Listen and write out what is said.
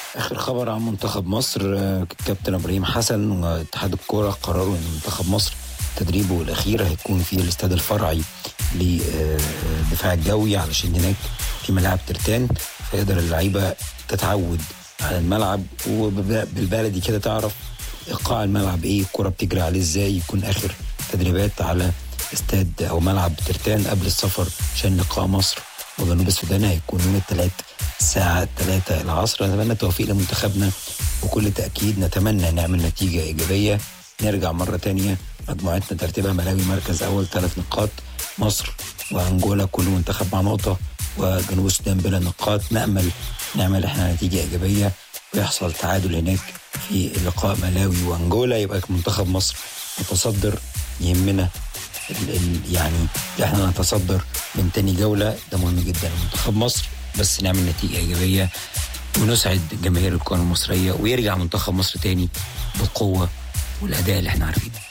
اخر خبر عن منتخب مصر آه، كابتن ابراهيم حسن واتحاد الكوره قرروا ان منتخب مصر تدريبه الاخير هيكون في الاستاد الفرعي للدفاع الجوي علشان هناك في ملاعب ترتان فيقدر اللعيبه تتعود على الملعب وبالبلدي كده تعرف ايقاع الملعب ايه الكوره بتجري عليه ازاي يكون اخر تدريبات على استاد او ملعب ترتان قبل السفر عشان لقاء مصر وجنوب السودان هيكون يوم الثلاث الساعة 3 العصر نتمنى التوفيق لمنتخبنا بكل تأكيد نتمنى نعمل نتيجة إيجابية نرجع مرة تانية مجموعتنا ترتيبها ملاوي مركز أول ثلاث نقاط مصر وأنجولا كل منتخب مع نقطة وجنوب السودان بلا نقاط نأمل نعمل احنا نتيجة إيجابية ويحصل تعادل هناك في لقاء ملاوي وأنجولا يبقى منتخب مصر متصدر يهمنا ال ال يعني احنا نتصدر من تاني جولة ده مهم جدا لمنتخب مصر بس نعمل نتيجة إيجابية ونسعد جماهير الكرة المصرية ويرجع منتخب مصر تاني بالقوة والأداء اللي احنا عارفينه